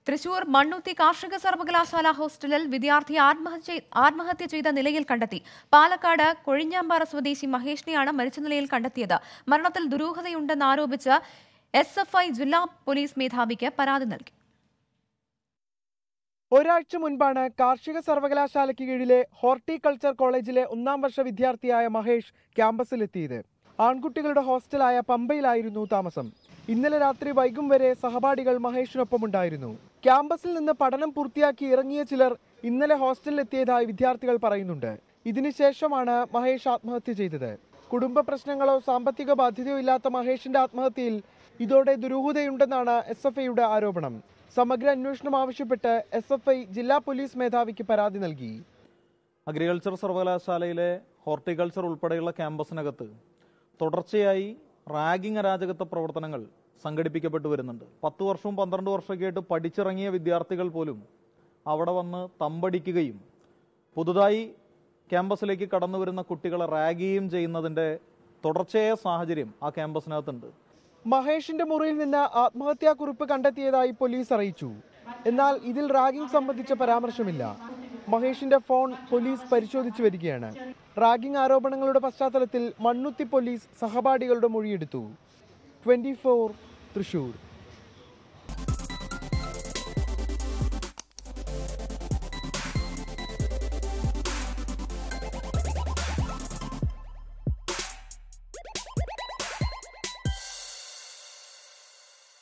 തൃശൂർ മണ്ണുത്തി കാർഷിക സർവകലാശാല ഹോസ്റ്റലിൽ വിദ്യാർത്ഥി ആത്മഹത്യ ആത്മഹത്യ ചെയ്ത നിലയിൽ കണ്ടെത്തി പാലക്കാട് കൊഴിഞ്ഞാമ്പാറ സ്വദേശി മഹേഷിനെയാണ് മരിച്ച നിലയിൽ കണ്ടെത്തിയത് മരണത്തിൽ ദുരൂഹതയുണ്ടെന്ന് ആരോപിച്ച് എസ് എഫ് ഐ ജില്ലാ പോലീസ് മേധാവിക്ക് പരാതി നൽകി ഒരാഴ്ച മുൻപാണ് കാർഷിക സർവകലാശാലയ്ക്ക് കീഴിലെ ഹോർട്ടിക്കൾച്ചർ കോളേജിലെ ഒന്നാം വർഷ വിദ്യാർത്ഥിയായ മഹേഷ് ക്യാമ്പസിലെത്തിയത് ആൺകുട്ടികളുടെ ഹോസ്റ്റലായ പമ്പയിലായിരുന്നു താമസം ഇന്നലെ രാത്രി വൈകും വരെ സഹപാഠികൾ മഹേഷിനൊപ്പമുണ്ടായിരുന്നു ക്യാമ്പസിൽ നിന്ന് പഠനം പൂർത്തിയാക്കി ഇറങ്ങിയ ചിലർ ഇന്നലെ ഹോസ്റ്റലിലെത്തിയതായി വിദ്യാർത്ഥികൾ പറയുന്നുണ്ട് ഇതിനുശേഷമാണ് മഹേഷ് ആത്മഹത്യ ചെയ്തത് കുടുംബ പ്രശ്നങ്ങളോ സാമ്പത്തിക ബാധ്യതയോ ഇല്ലാത്ത മഹേഷിന്റെ ആത്മഹത്യയിൽ ഇതോടെ ദുരൂഹതയുണ്ടെന്നാണ് എസ് എഫ് ഐയുടെ ആരോപണം സമഗ്ര അന്വേഷണം ആവശ്യപ്പെട്ട് എസ് എഫ് ഐ ജില്ലാ പോലീസ് മേധാവിക്ക് പരാതി നൽകി അഗ്രികൾച്ചർ സർവകലാശാലയിലെ ഹോർട്ടിക്കൾച്ചർ ഉൾപ്പെടെയുള്ള ക്യാമ്പസിനകത്ത് തുടർച്ചയായി റാഗിംഗ് അരാജകത്വ പ്രവർത്തനങ്ങൾ സംഘടിപ്പിക്കപ്പെട്ടു വരുന്നുണ്ട് പത്ത് വർഷവും പന്ത്രണ്ട് വർഷമൊക്കെ ആയിട്ട് പഠിച്ചിറങ്ങിയ വിദ്യാർത്ഥികൾ പോലും അവിടെ വന്ന് തമ്പടിക്കുകയും പുതുതായി ക്യാമ്പസിലേക്ക് കടന്നു വരുന്ന കുട്ടികളെ റാഗിയും ചെയ്യുന്നതിൻ്റെ തുടർച്ചയായ സാഹചര്യം ആ ക്യാമ്പസിനകത്തുണ്ട് മഹേഷിന്റെ മുറിയിൽ നിന്ന് ആത്മഹത്യാക്കുറിപ്പ് കണ്ടെത്തിയതായി പോലീസ് അറിയിച്ചു എന്നാൽ ഇതിൽ റാഗിംഗ് സംബന്ധിച്ച പരാമർശമില്ല മഹേഷിന്റെ ഫോൺ പോലീസ് പരിശോധിച്ചു വരികയാണ് റാഗിംഗ് ആരോപണങ്ങളുടെ പശ്ചാത്തലത്തിൽ മണ്ണുത്തി പോലീസ് സഹപാഠികളുടെ മൊഴിയെടുത്തു ട്വന്റി തൃശൂർ